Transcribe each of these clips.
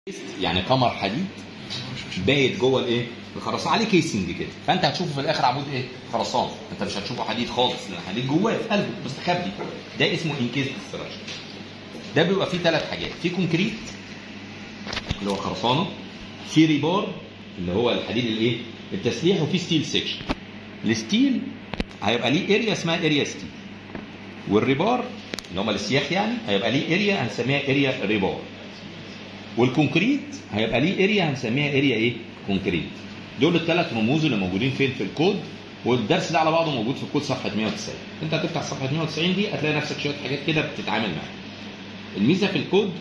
يعني قمر حديد بايت جوه الايه؟ الخرسانه عليه كيسنج كده فانت هتشوفه في الاخر عمود ايه؟ خرسانه انت مش هتشوفه حديد خالص لان الحديد جواه في قلبه مستخبي ده اسمه انكيز ستراكشر ده بيبقى فيه ثلاث حاجات في كونكريت اللي هو خرسانه في ريبار اللي هو الحديد الايه؟ التسليح وفي ستيل سيكشن الستيل هيبقى ليه اريا اسمها اريا ستيل والريبار اللي هم السياخ يعني هيبقى ليه اريا هنسميها اريا ريبار والكونكريت هيبقى ليه اريا هنسميها اريا ايه؟ كونكريت. دول الثلاث رموز اللي موجودين فين في الكود والدرس ده على بعضه موجود في الكود صفحه 190. انت هتفتح صفحه 190 دي هتلاقي نفسك شويه حاجات كده بتتعامل معاها. الميزه في الكود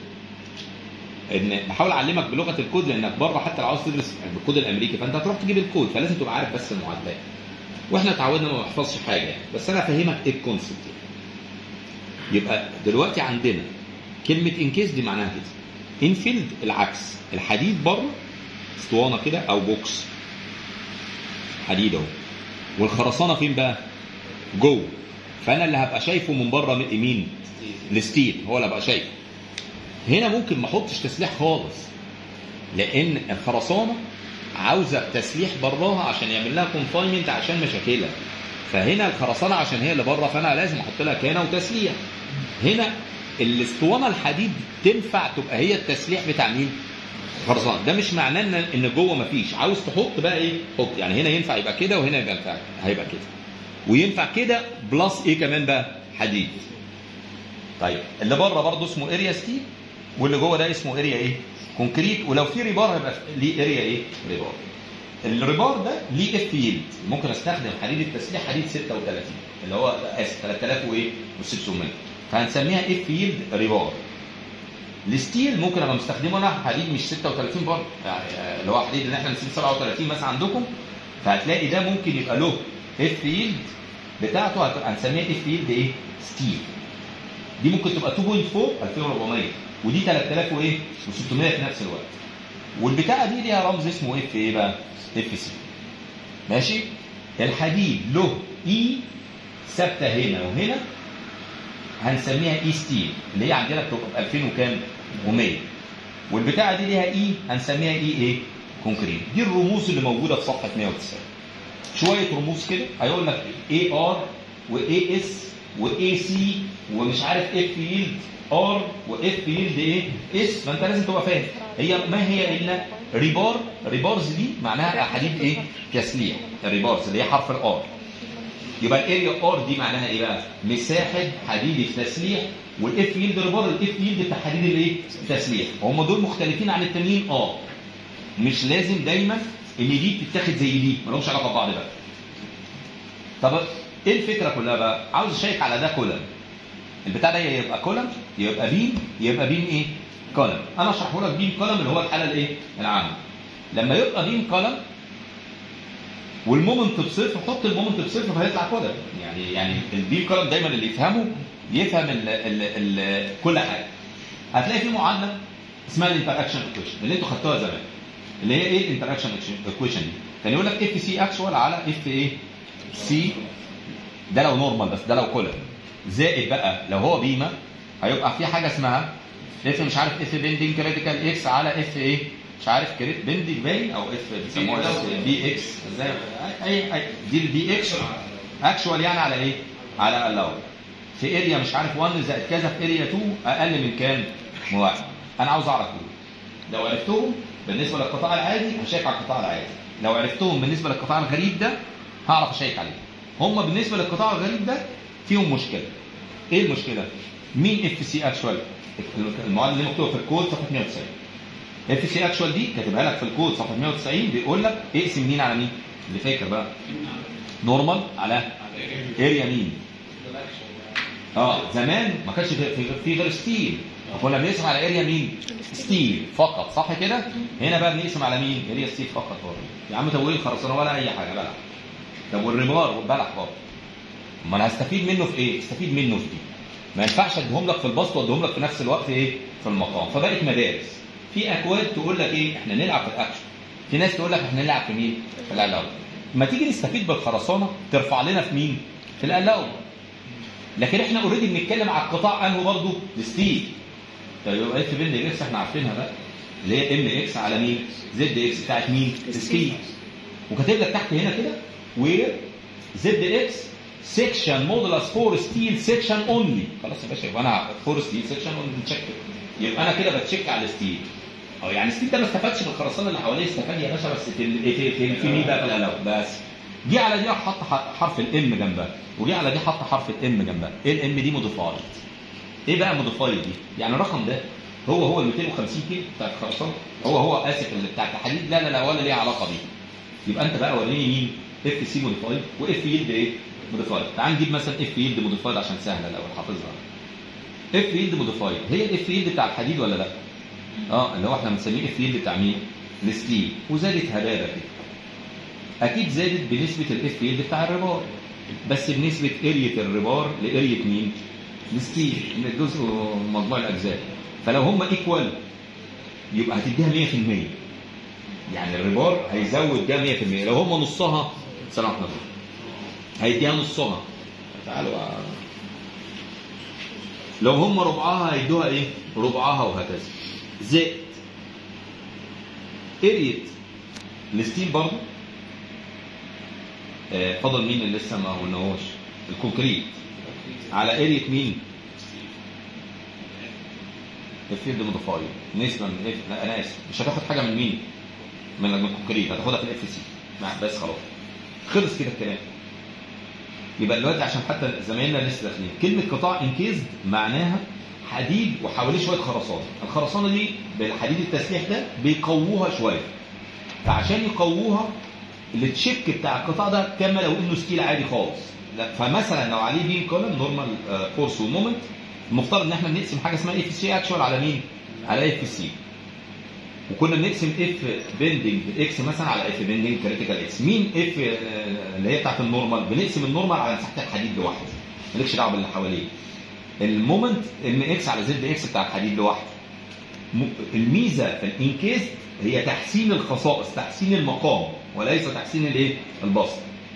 ان بحاول اعلمك بلغه الكود لانك بره حتى لو عاوز تدرس بالكود الامريكي فانت هتروح تجيب الكود فلازم تبقى عارف بس المعادلات. واحنا اتعودنا ما نحفظش حاجه يعني بس انا افهمك ايه الكونسبت يعني. يبقى دلوقتي عندنا كلمه انكيس دي معناها كده. انفيلد العكس الحديد بره اسطوانه كده او بوكس حديد اهو والخرسانه فين بقى؟ جوه فانا اللي هبقى شايفه من بره مين؟ الستيل هو اللي هبقى شايفه هنا ممكن ما احطش تسليح خالص لان الخرسانه عاوزه تسليح براها عشان يعمل لها كونفاينمنت عشان مشاكلها فهنا الخرسانه عشان هي اللي بره فانا لازم احط لها كانه وتسليح هنا الاسطوانه الحديد تنفع تبقى هي التسليح بتاع مين؟ خرسانه ده مش معناه ان ان جوه مفيش عاوز تحط بقى ايه؟ حط يعني هنا ينفع يبقى كده وهنا يبقى ينفع هيبقى كده وينفع كده بلس ايه كمان بقى؟ حديد طيب اللي بره برضه اسمه اريا ستيل واللي جوه ده اسمه اريا ايه؟ كونكريت ولو في ريبار هيبقى ليه اريا ايه؟ ريبار الريبار ده ليه اف يلد ممكن استخدم حديد التسليح حديد 36 اللي هو اسف 3000 وايه؟ و600 فهنسميها اف يلد ريبار الستيل ممكن ابقى مستخدمه انا حديد مش 36 برضه يعني اللي هو حديد اللي احنا نسيب 37 مثلا عندكم فهتلاقي ده ممكن يبقى له اف يلد بتاعته هنسميها اف يلد ايه؟ ستيل دي ممكن تبقى 2.4 2400 ودي 3000 وايه؟ و600 في نفس الوقت والبتاعه دي ليها رمز اسمه اف ايه بقى؟ اف سي ماشي؟ الحديد له اي ثابته هنا وهنا هنسميها اي ستيل اللي هي عندنا بتبقى ب 2000 وكام؟ و100 والبتاعه دي ليها اي هنسميها اي ايه؟ كونكريت دي الرموز اللي موجوده في صفحه 190 شويه رموز كده هيقول لك اي ار واي اس واي سي ومش عارف اف يلد ار واف يلد ايه؟ اس فانت لازم تبقى فاهم هي ما هي الا ريبار ريبارز دي معناها حديد ايه؟ تسليح الريبارز اللي هي حرف الار يبقى الاريا ار دي معناها ايه بقى؟ مساحه حديد التسليح والاف يلد ريبار الاف يلد بتاع حديد الايه؟ التسليح هم دول مختلفين عن التانيين اه مش لازم دايما ان دي تتاخد زي دي ما لهمش علاقه ببعض بقى طب ايه الفكره كلها بقى؟ عاوز اشيك على ده كولم البتاع ده يبقى كولم يبقى بيم يبقى بيم ايه؟ كولم انا اشرحه لك بيم كولم اللي هو الحاله الايه؟ العامه لما يبقى بيم كولم والمومنت بصفر حط المومنت بصفر فهيطلع كولم يعني يعني البيم كولم دايما اللي يفهمه يفهم ال ال ال كل حاجه هتلاقي في معادله اسمها الانتراكشن ايكويشن اللي انتوا خدتوها زمان اللي هي ايه الانتراكشن ايكويشن دي؟ كان يقول لك اف سي اكشوال على اف ايه؟ سي ده لو نورمال بس ده لو كولم زائد بقى لو هو بيما هيبقى في حاجه اسمها اف مش عارف اف بيندنج كريتيكال اكس على اف ايه مش عارف كريت بيندنج باين او اف بيسموها بي اكس ازاي اي اي دي البي اكس اكشوال يعني على ايه؟ على الاول في اريا مش عارف 1 زائد كذا في اريا 2 اقل من كام؟ من واحد انا عاوز اعرف دول لو عرفتهم بالنسبه للقطاع العادي هشيك على القطاع العادي لو عرفتهم بالنسبه للقطاع الغريب ده هعرف اشيك عليه هم بالنسبه للقطاع الغريب ده فيهم مشكله ايه المشكله؟ مين اف سي اكشوال؟ المعادله اللي مكتوبه في الكود صفحه 190 اف سي اكشوال دي كاتبها لك في الكود صفحه 190 بيقول لك اقسم مين على مين؟ اللي فاكر بقى نورمال على اريا مين؟ اه زمان ما كانش في, في غير ستيل كنا بنقسم على اريا مين؟ ستيل فقط صح كده؟ هنا بقى بنقسم على مين؟ اريا ستيل فقط برضه يا عم طب وايه الخرسانه ولا اي حاجه بلح طب والريبار والبلح برضه ما انا هستفيد منه في ايه؟ استفيد منه في دي ما ينفعش اديهم لك في البسط واديهم لك في نفس الوقت ايه؟ في المقام فبقت مدارس في اكواد تقول لك ايه؟ احنا نلعب في الاكشن في ناس تقول لك احنا نلعب في مين؟ في الالاو ما تيجي نستفيد بالخرسانه ترفع لنا في مين؟ في الالاو لكن احنا اوريدي بنتكلم على القطاع انه برضه الستيل طيب يبقى اف بند اكس احنا عارفينها بقى اللي هي ام اكس على مين؟ زد اكس بتاعت مين؟ ستيل وكاتب لك تحت هنا كده وير زد اكس سيكشن مودولس فور ستيل سيكشن اونلي خلاص يا باشا يبقى انا فور ستيل سيكشن اونلي تشيك يبقى انا كده بتشيك على الستيل اه يعني الستيل ده ما استفادش من الخرسانه اللي حواليه استفاد يا باشا بس في ال- في في, في مين بقى في الالو بس جه على دي حط ح- حرف الام جنبها وجه على دي حط حرف الام جنبها ايه الام دي موديفايد ايه بقى موديفايد دي يعني الرقم ده هو هو ال 250 كيلو بتاع الخرسانه هو هو اسف اللي بتاع الحديد لا لا لا ولا ليه علاقه بيه يبقى انت بقى وريني مين اف سي موديفايد واف يلد ايه موديفايد تعال نجيب مثلا اف يلد موديفايد عشان سهله الاول حافظها اف يلد موديفايد هي الاف يلد بتاع الحديد ولا لا اه اللي هو احنا بنسميه اف يلد بتاع مين الستيل وزادت هبابه كده اكيد زادت بنسبه الاف يلد بتاع الربار بس بنسبه اريه الربار لاريه مين الستيل من الجزء مجموع الاجزاء فلو هم ايكوال يبقى هتديها 100% يعني الربار هيزود ده 100% لو هم نصها سلام عليكم هيديها نصها تعالوا بقى. لو هم ربعها هيدوها ايه ربعها وهكذا زائد اريت الستيل برضه آه، فضل مين اللي لسه ما قلناهوش الكونكريت على اريت مين الفيلد موديفاير نسبه من اف لا انا اسف مش هتاخد حاجه من مين من من الكونكريت هتاخدها في الاف سي بس خلاص خلص كده الكلام يبقى دلوقتي عشان حتى زمايلنا لسه داخلين كلمه قطاع انكيز معناها حديد وحواليه شويه خرسانه الخرسانه دي بالحديد التسليح ده بيقووها شويه فعشان يقووها التشيك بتاع القطاع ده كما لو انه ستيل عادي خالص لا فمثلا لو عليه بيم كولم نورمال فورس ومومنت المفترض ان احنا بنقسم حاجه اسمها اف سي اكشوال على مين؟ على اف سي وكنا بنقسم اف بيندنج اكس مثلا على اف بيندنج كريتيكال اكس مين اف اللي هي بتاعت النورمال بنقسم النورمال على مساحه الحديد لوحده مالكش دعوه باللي حواليه المومنت ام اكس على زد اكس بتاع الحديد لوحده م- الميزه في الانكيز هي تحسين الخصائص تحسين المقام وليس تحسين الايه البسط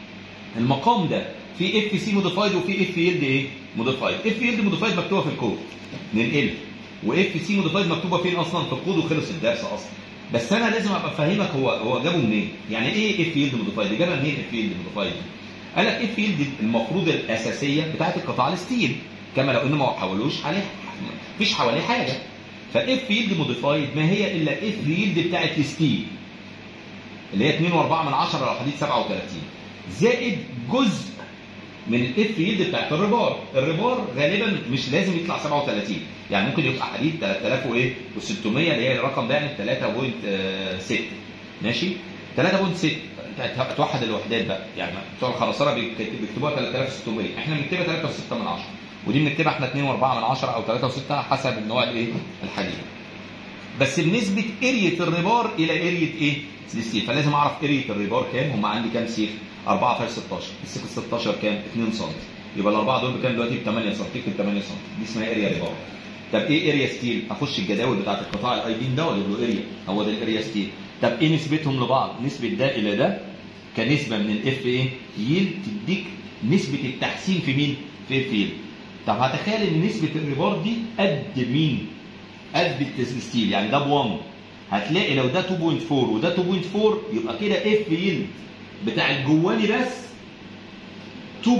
المقام ده في اف سي موديفايد وفي اف يلد ايه موديفايد اف يلد موديفايد مكتوبه في الكود ننقل واف سي موديفايد مكتوبه فين اصلا في الكود وخلص الدرس اصلا بس انا لازم ابقى افهمك هو هو جابه منين يعني ايه اف يلد موديفايد جابها منين اف يلد موديفايد قال لك اف يلد المفروض الاساسيه بتاعت القطاع الستيل كما لو انه ما حولوش عليه مفيش حواليه حاجه فاف يلد موديفايد ما هي الا اف يلد بتاعت الستيل اللي هي 2.4 من 10 لو حديد 37 زائد جزء من الاف يلد بتاعت الربار الربار غالبا مش لازم يطلع 37 يعني ممكن يبقى حديد 3000 وايه و600 اللي هي الرقم ده يعني 3.6 ماشي 3.6 انت هتوحد الوحدات بقى يعني بتوع الخرسانه بيكت- بيكتبوها 3600 احنا بنكتبها 3.6 من 10 ودي بنكتبها احنا 2.4 من 10 او 3.6 حسب النوع الايه الحديد بس بنسبه اريه الربار الى اريه ايه؟ الستيل فلازم اعرف اريه الربار كام هم عندي كام سيخ؟ 4 في 16 السيخ ال 16 كام؟ 2 سم يبقى الاربعه دول بكام دلوقتي؟ ب 8 سم تكتب 8 سم دي اسمها اريا ربار طب ايه اريا ستيل؟ اخش الجداول بتاعت القطاع الاي بين ده واجيب له اريا هو ده الاريا ستيل طب ايه نسبتهم لبعض؟ نسبه ده الى ده كنسبه من الاف ايه؟ يلد تديك نسبه التحسين في مين؟ في الفيل طب هتخيل ان نسبه الربار دي قد مين؟ قد الستيل يعني ده ب 1 هتلاقي لو ده 2.4 وده 2.4 يبقى كده اف يلد بتاع الجواني بس 2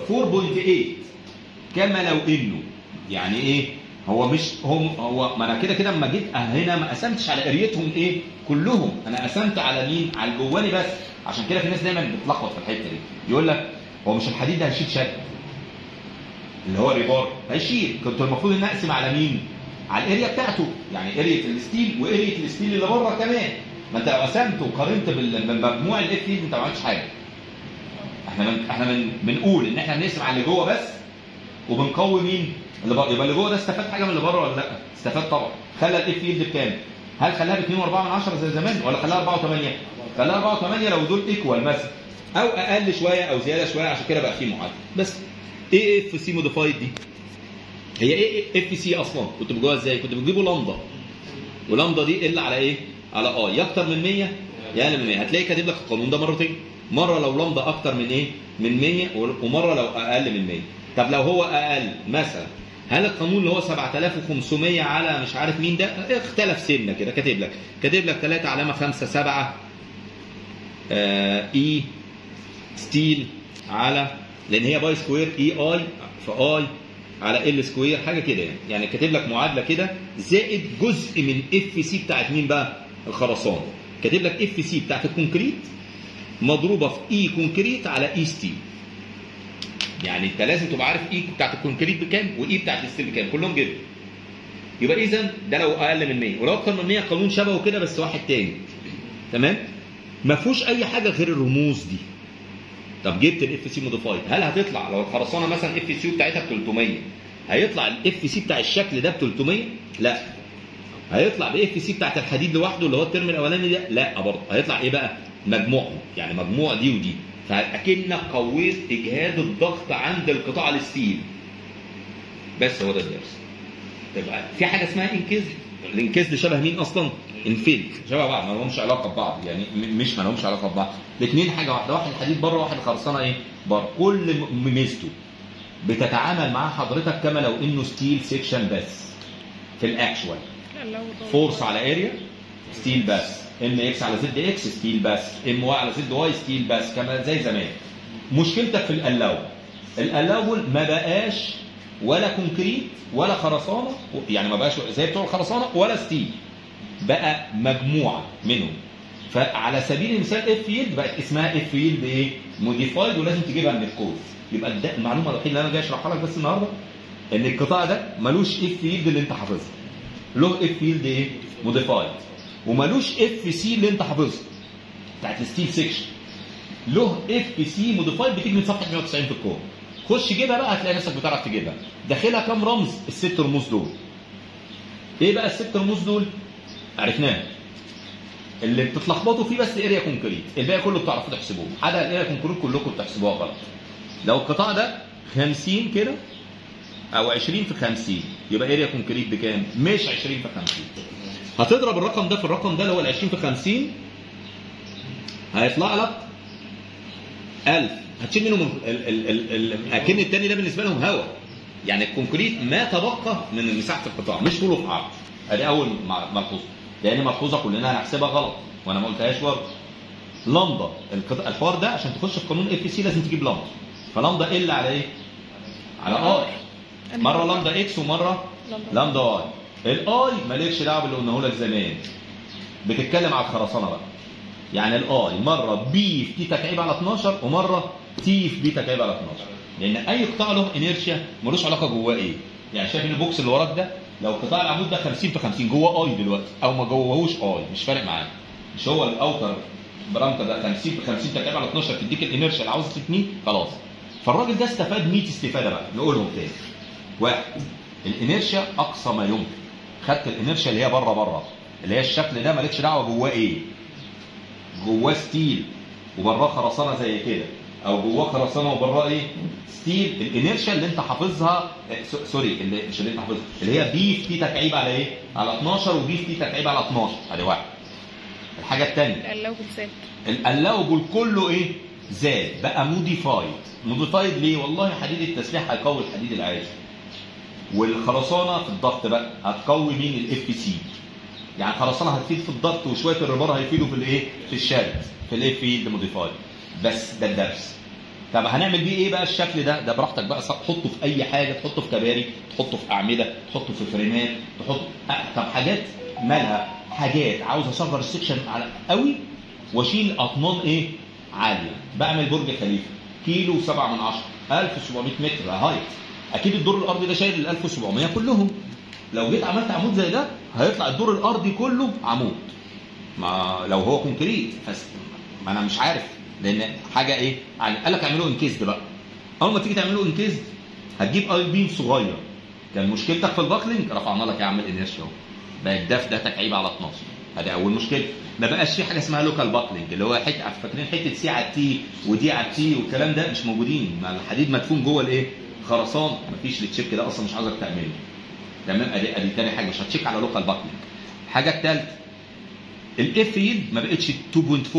4.8 كما لو انه يعني ايه هو مش هم هو ما انا كده كده اما جيت هنا ما قسمتش على قريتهم ايه كلهم انا قسمت على مين على الجواني بس عشان كده في ناس دايما بتتلخبط في الحته دي يقول لك هو مش الحديد ده هيشيل شد اللي هو الريبار هيشيل كنت المفروض ان اقسم على مين على الاريا بتاعته يعني اريا الستيل واريا الستيل اللي بره كمان ما انت لو قسمت وقارنت بال- بمجموع الاف يلد انت ما عملتش حاجه احنا من احنا من بنقول ان احنا بنقسم على اللي جوه بس وبنقوي مين اللي بره يبقى اللي جوه ده استفاد حاجه من اللي بره ولا لا استفاد طبعا خلى الاف يلد بكام هل خلاها ب 2.4 من 10 زي زمان ولا خلاها 4 و8 خلاها 4 و8 لو دول ايكوال مثلا او اقل شويه او زياده شويه عشان كده بقى في معادله بس ايه اف سي موديفايد دي هي ايه اف سي اصلا كنت بتجيبوها ازاي كنت بتجيبوا لامدا ولامدا دي ال على ايه على اه يا اكتر من 100 يا اقل من 100 هتلاقي كاتب لك القانون ده مرتين مره لو لامدا اكتر من ايه من 100 ومره لو اقل من 100 طب لو هو اقل مثلا هل القانون اللي هو 7500 على مش عارف مين ده اختلف سنه كده كاتب لك كاتب لك 3 علامه 5 7 آه اي ستيل على لان هي باي سكوير اي اي في اي على ال سكوير حاجه كده يعني يعني كاتب لك معادله كده زائد جزء من اف سي بتاعت مين بقى؟ الخرسانه كاتب لك اف سي بتاعت الكونكريت مضروبه في اي كونكريت على اي ستيل يعني انت لازم تبقى عارف اي بتاعت الكونكريت بكام واي بتاعت الستيل بكام كلهم جدا يبقى اذا ده لو اقل من 100 ولو اكتر من 100 قانون شبهه كده بس واحد تاني تمام ما فيهوش اي حاجه غير الرموز دي طب جبت الاف سي موديفايد هل هتطلع لو الخرسانه مثلا اف سي بتاعتها ب 300 هيطلع الاف سي بتاع الشكل ده ب 300 لا هيطلع باف سي بتاعت الحديد لوحده اللي هو الترم الاولاني ده لا برضه هيطلع ايه بقى مجموعهم يعني مجموع دي ودي فاكنك قويت اجهاد الضغط عند القطاع الستيل بس هو ده الدرس تبقى في حاجه اسمها انكيز الانكيز ده شبه مين اصلا انفيلد شبه بعض ما لهمش علاقه ببعض يعني م- مش ما لهمش علاقه ببعض الاثنين حاجه واحده واحد حديد بره واحد خرسانه ايه بره كل م- ميزته بتتعامل مع حضرتك كما لو انه ستيل سيكشن بس في الاكشوال لا لو فورس على اريا ستيل بس ام اكس على زد اكس ستيل بس ام واي على زد واي ستيل بس كما زي زمان مشكلتك في الالاو الالاو ما بقاش ولا كونكريت ولا خرسانه يعني ما بقاش زي بتوع الخرسانه ولا ستيل بقى مجموعه منهم فعلى سبيل المثال اف فيلد بقت اسمها اف فيلد ايه موديفايد ولازم تجيبها من الكود يبقى ده المعلومه الوحيده اللي انا جاي اشرحها لك بس النهارده ان القطاع ده ملوش اف فيلد اللي انت حافظها له اف فيلد ايه موديفايد وملوش اف سي اللي انت حافظها بتاعت الستيل سيكشن له اف سي موديفايد بتيجي من صفحه 190 في الكود خش جيبها بقى هتلاقي نفسك بتعرف تجيبها داخلها كام رمز الست رموز دول ايه بقى الست رموز دول عرفناها اللي بتتلخبطوا فيه بس اريا كونكريت الباقي كله بتعرفوا تحسبوه عدا الاريا كونكريت كلكم بتحسبوها غلط لو القطاع ده 50 كده او 20 في 50 يبقى اريا كونكريت بكام مش 20 في 50 هتضرب الرقم ده في الرقم ده اللي هو ال 20 في 50 هيطلع لك 1000 هتشيل منهم ال- ال- ال- ال- اكن التاني ده بالنسبه لهم هواء يعني الكونكريت ما تبقى من مساحه القطاع مش طوله في عرض ادي اول مع- ملحوظه لان ملحوظه كلنا هنحسبها غلط وانا ما قلتهاش برضه لمضه القط- الحوار ده عشان تخش في قانون اف سي لازم تجيب لمضه فلمضه ال على ايه؟ على ار مره لامدا اكس ومره لمبة. لامدا واي الاي مالكش دعوه باللي قلناه لك زمان بتتكلم على الخرسانه بقى يعني الاي مره بي في تي تكعيب على 12 ومره تي في بي تكعيب على 12 لان اي قطاع له انيرشيا ملوش علاقه جواه ايه يعني شايف ان البوكس اللي وراك ده لو قطاع العمود ده 50 في 50 جواه اي دلوقتي او ما جواهوش اي مش فارق معاه مش هو الاوتر برامتر ده 50 في 50 تكعيب على 12 تديك الانيرشيا اللي عاوز تتنيه خلاص فالراجل ده استفاد 100 استفاده بقى نقولهم تاني واحد الانيرشيا اقصى ما يمكن خدت الانيرشيا اللي هي بره بره اللي هي الشكل ده مالكش دعوه جواه ايه جواه ستيل وبراه خرسانه زي كده او جواه خرسانه وبراه ايه ستيل الانيرشيا اللي انت حافظها آه، سو- سوري اللي مش اللي انت حافظها اللي هي بي في تي تكعيب على ايه على 12 وبي في تي تكعيب على 12 ادي واحد الحاجه الثانيه القلاوة بالذات الالاوبل كله ايه زاد بقى موديفايد موديفايد ليه والله حديد التسليح هيقوي الحديد العادي والخرسانه في الضغط بقى هتقوي مين الاف سي يعني الخرسانه هتفيد في الضغط وشويه الربار هيفيدوا في الايه في الشد في الاف فيلد موديفايد بس ده الدرس طب هنعمل بيه ايه بقى الشكل ده ده براحتك بقى تحطه في اي حاجه تحطه في كباري تحطه في اعمده تحطه في فريمات تحط أه طب حاجات مالها حاجات عاوز اصغر السكشن على قوي واشيل اطنان ايه عاليه بعمل برج خليفه كيلو سبعة من عشرة 1700 متر هايت اكيد الدور الارضي ده شايل ال 1700 كلهم لو جيت عملت عمود زي ده هيطلع الدور الارضي كله عمود ما لو هو كونكريت فس ما انا مش عارف لان حاجه ايه يعني قال لك اعملوا انكيزد بقى اول ما تيجي تعملوا انكيزد هتجيب اي بيم صغير كان مشكلتك في الباكلينج رفعنا لك يا عم الانيرشيا اهو بقى الدف ده تكعيب على 12 ادي اول مشكله ما بقاش في حاجه اسمها لوكال باكلينج اللي هو حته فاكرين حته سي على التي ودي على التي والكلام ده مش موجودين ما الحديد مدفون جوه الايه خرسان مفيش التشيك ده اصلا مش عايزك تعمله تمام ادي ادي تاني حاجه مش هتشيك على لوكال باكلينج الحاجه الثالثه الاف يلد ما بقتش 2.4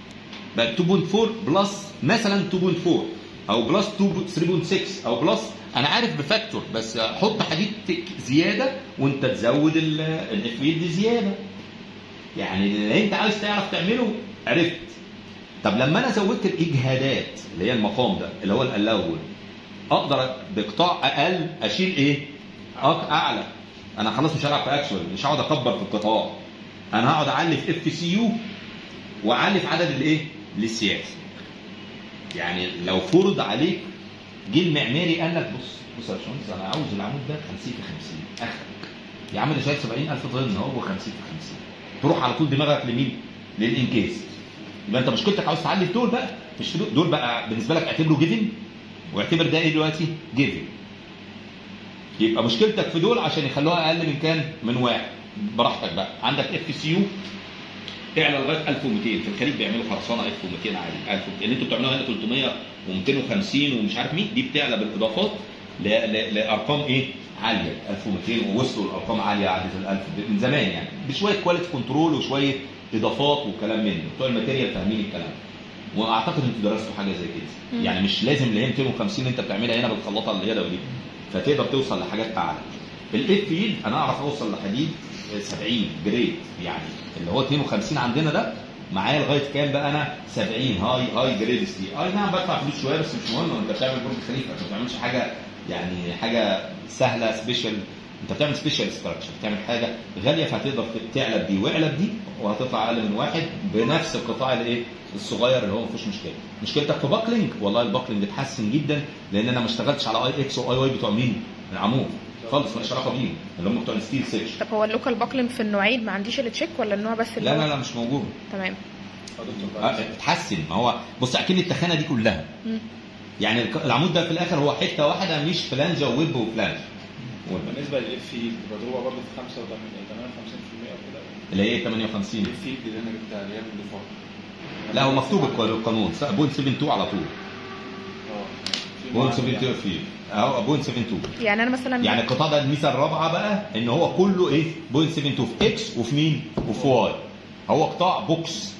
بقت 2.4 بلس مثلا 2.4 او بلس 2 3.6 او بلس انا عارف بفاكتور بس حط حديد زياده وانت تزود الاف دي زياده يعني اللي انت عايز تعرف تعمله عرفت طب لما انا زودت الاجهادات اللي هي المقام ده اللي هو الاول اقدر بقطاع اقل اشيل ايه؟ أق- اعلى انا خلاص مش هلعب في اكشوال مش هقعد اكبر في القطاع انا هقعد اعلي في اف سي يو واعلي في عدد الايه؟ السياس يعني لو فرض عليك جه المعماري قال لك بص بص يا باشمهندس انا عاوز العمود ده 50 في 50 اخرك يا عم ده شايل 70000 طن هو 50 في 50 تروح على طول دماغك لمين؟ للانكاس يبقى انت مشكلتك عاوز تعلي في دول بقى مش في دول, دول بقى بالنسبه لك اعتبره جيفن واعتبر ده ايه دلوقتي؟ جيفن يبقى مشكلتك في دول عشان يخلوها اقل من كام؟ من واحد براحتك بقى عندك اف سي يو اعلى لغايه 1200 في الخليج بيعملوا خرسانه 1200 عادي 1000 اللي انتوا بتعملوها هنا 300 و250 ومش عارف مين دي بتعلى بالاضافات ل- ل- لارقام ايه؟ عاليه 1200 ووصلوا لارقام عاليه عدت ال 1000 من زمان يعني بشويه كواليتي كنترول وشويه اضافات وكلام من ده بتوع الماتيريال فاهمين الكلام ده. واعتقد انتوا درستوا حاجه زي كده مم. يعني مش لازم اللي هي 250 اللي انت بتعملها هنا بالخلاطه اللي هي ده ودي فتقدر توصل لحاجات اعلى الاف فيلد انا اعرف اوصل لحديد 70 جريد يعني اللي هو 52 عندنا ده معايا لغايه كام بقى انا 70 هاي هاي جريد ستيل اي نعم بدفع فلوس شويه بس مش مهم انت بتعمل برج خليفه انت ما بتعملش حاجه يعني حاجه سهله سبيشال انت بتعمل سبيشال ستراكشر بتعمل حاجه غاليه فهتقدر تعلب دي واعلب دي وهتطلع اقل من واحد بنفس القطاع الايه الصغير اللي هو ما فيهوش مشكله مشكلتك في باكلينج والله الباكلينج اتحسن جدا لان انا ما اشتغلتش على اي اكس واي واي بتوع مين العمود خالص ماليش علاقه بيهم اللي هم بتوع الستيل سيكشن طب هو اللوكال باكلينج في النوعين ما عنديش التشيك ولا النوع بس اللي لا هو- لا لا مش موجود تمام آه، اتحسن ما هو بص اكيد التخانه دي كلها مم. يعني الك- العمود ده في الاخر هو حته واحده مش فلانجه وويب وفلانج بالنسبه للاف فيلد مضروبه برضه في 55 58% او كده اللي هي 58 الاف فيلد اللي انا جبتها اللي هي بالديفولت لا هو مكتوب الق- القانون بوينت 72 على طول اه في بوينت معامل 72 فيه اهو بوينت 72 يعني انا مثلا يعني القطاع ده الميزه الرابعه بقى ان هو كله ايه بوينت 72 في اكس وفي مين وفي واي هو قطاع بوكس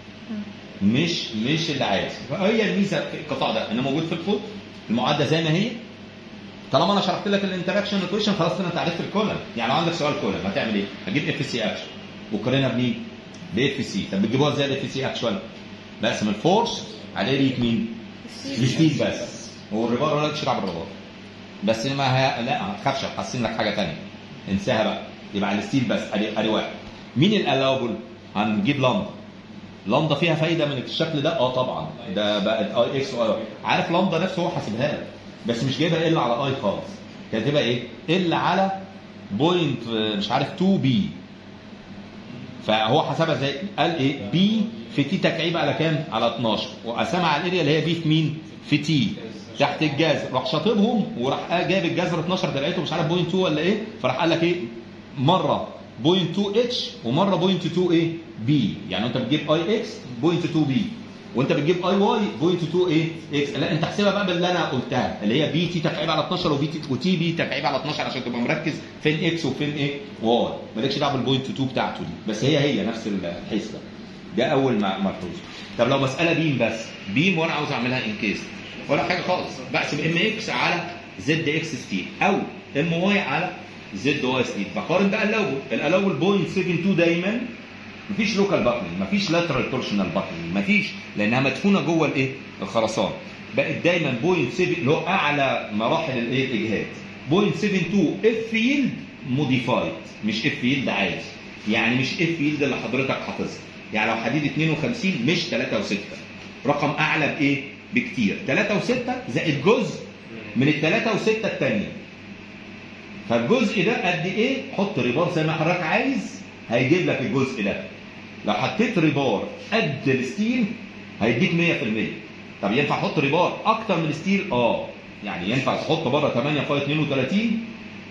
مش مش اللي عايز هي الميزه في القطاع ده انه موجود في الكود المعادله زي ما هي طالما انا شرحت لك الانتراكشن ايكويشن خلاص انت عرفت الكولم يعني لو عندك سؤال كولم هتعمل ايه؟ هتجيب اف سي اكشن وقارنها بمين؟ باف سي طب بتجيبوها ازاي الاف سي اكشن؟ بقسم الفورس على ريت مين؟ الستيل بس هو الرباط ولا تشرب بالرباط بس ما ه... لا ما تخافش هحسن لك حاجه ثانيه انساها بقى يبقى على الستيل بس ادي ادي واحد مين الالاوبل؟ هنجيب لمبه لمبه فيها فايده من الشكل ده اه طبعا ده بقت اي اكس واي عارف لمبه نفسه هو حاسبها لك بس مش جايبها الا على اي خالص كانت هتبقى ايه؟ الا على بوينت مش عارف 2 بي فهو حسبها ازاي؟ قال ايه؟ بي في تي تكعيب على كام؟ على 12 وقسمها على الاريا اللي هي بي في مين؟ في تي تحت الجذر راح شاطبهم وراح جايب الجذر 12 ده لقيته مش عارف بوينت 2 ولا ايه فراح قال لك ايه؟ مره بوينت 2 اتش ومره بوينت 2 ايه؟ بي يعني انت بتجيب اي اكس بوينت 2 بي وانت بتجيب اي واي بوينت 2 ايه؟ اكس لا انت احسبها بقى باللي انا قلتها اللي هي بي تي تكعيب على 12 وبي تي وتي بي تكعيب على 12 عشان تبقى مركز فين اكس وفين ايه؟ واي مالكش دعوه بالبوينت 2 بتاعته دي بس هي هي نفس الحسبه ده اول ما ملحوظ طب لو مساله بيم بس بيم وانا عاوز اعملها انكيس ولا حاجه خالص بقسم ام اكس على زد اكس ستيل او ام واي على زد واي ستيل بقارن بقى الاول الاول بوينت 72 دايما مفيش لوكال باكلينج مفيش لاترال تورشنال باكلينج مفيش لانها مدفونه جوه الايه الخرسان بقت دايما بوينت 7 اللي هو اعلى مراحل الايه الاجهاد بوينت 72 اف فيلد موديفايد مش اف فيلد عادي يعني مش اف فيلد اللي حضرتك حافظها يعني لو حديد 52 مش 3 و6 رقم اعلى بايه بكتير 3 و6 زائد جزء من الثلاثة و6 الثانيه فالجزء ده قد ايه حط ريبار زي ما حضرتك عايز هيجيب لك الجزء ده لو حطيت ريبار قد الستيل هيديك 100% طب ينفع احط ريبار اكتر من الستيل اه يعني ينفع تحط بره 8 فاي 32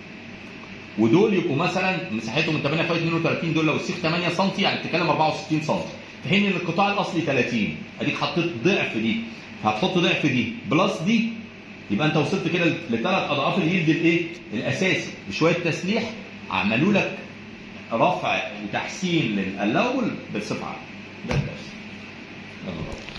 ودول يبقوا مثلا مساحتهم من 8 فاي 32 دول لو السيخ 8 سم يعني بتتكلم 64 سم في حين ان القطاع الاصلي 30 اديك حطيت ضعف دي هتحط ضعف دي بلس دي يبقى انت وصلت كده لثلاث اضعاف اليلد الايه؟ الاساسي بشويه تسليح عملوا لك رفع وتحسين للاول بصفه عامه ده الدرس يلا بقى.